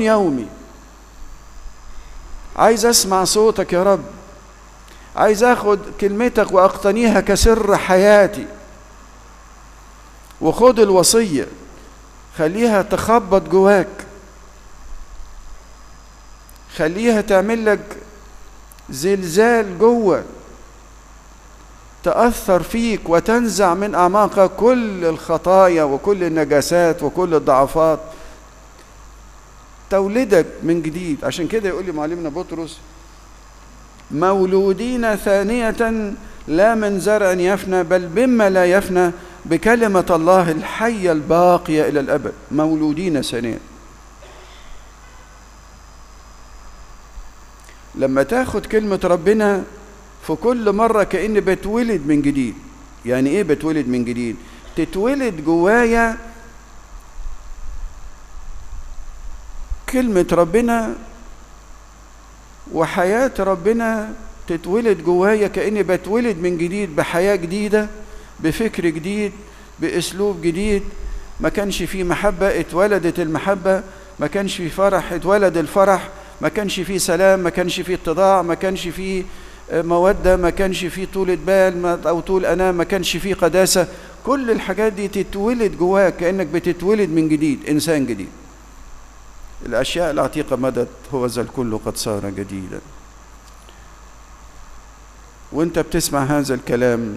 يومي عايز اسمع صوتك يا رب عايز اخد كلمتك واقتنيها كسر حياتي وخد الوصيه خليها تخبط جواك خليها تعمل لك زلزال جوه تأثر فيك وتنزع من أعماقك كل الخطايا وكل النجاسات وكل الضعفات تولدك من جديد عشان كده يقول لي معلمنا بطرس مولودين ثانية لا من زرع يفنى بل بما لا يفنى بكلمة الله الحية الباقية إلى الأبد مولودين ثانية لما تاخد كلمة ربنا في كل مرة كأن بتولد من جديد يعني إيه بتولد من جديد تتولد جوايا كلمة ربنا وحياة ربنا تتولد جوايا كأني بتولد من جديد بحياة جديدة بفكر جديد بأسلوب جديد ما كانش فيه محبة اتولدت المحبة ما كانش فيه فرح اتولد الفرح ما كانش فيه سلام ما كانش فيه اتضاع ما كانش فيه مودة ما كانش فيه طولة بال أو طول أنام ما كانش فيه قداسة كل الحاجات دي تتولد جواك كأنك بتتولد من جديد إنسان جديد الأشياء العتيقة مدت هو ذا الكل قد صار جديدا وانت بتسمع هذا الكلام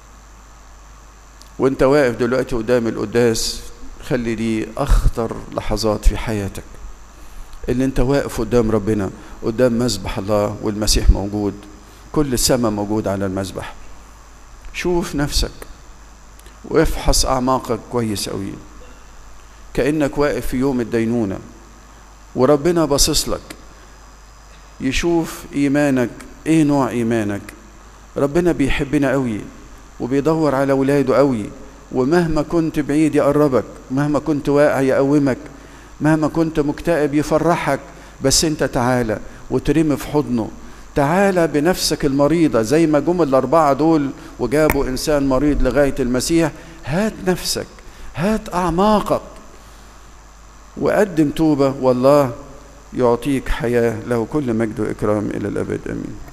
وانت واقف دلوقتي قدام القداس خلي دي أخطر لحظات في حياتك اللي انت واقف قدام ربنا قدام مذبح الله والمسيح موجود كل السماء موجود على المذبح شوف نفسك وافحص أعماقك كويس أوي كأنك واقف في يوم الدينونة وربنا باصص لك يشوف إيمانك إيه نوع إيمانك ربنا بيحبنا قوي وبيدور على ولاده قوي ومهما كنت بعيد يقربك مهما كنت واقع يقومك مهما كنت مكتئب يفرحك بس انت تعالى وترمي في حضنه تعالى بنفسك المريضة زي ما جم الأربعة دول وجابوا إنسان مريض لغاية المسيح هات نفسك هات أعماقك وقدم توبة والله يعطيك حياة له كل مجد وإكرام إلى الأبد آمين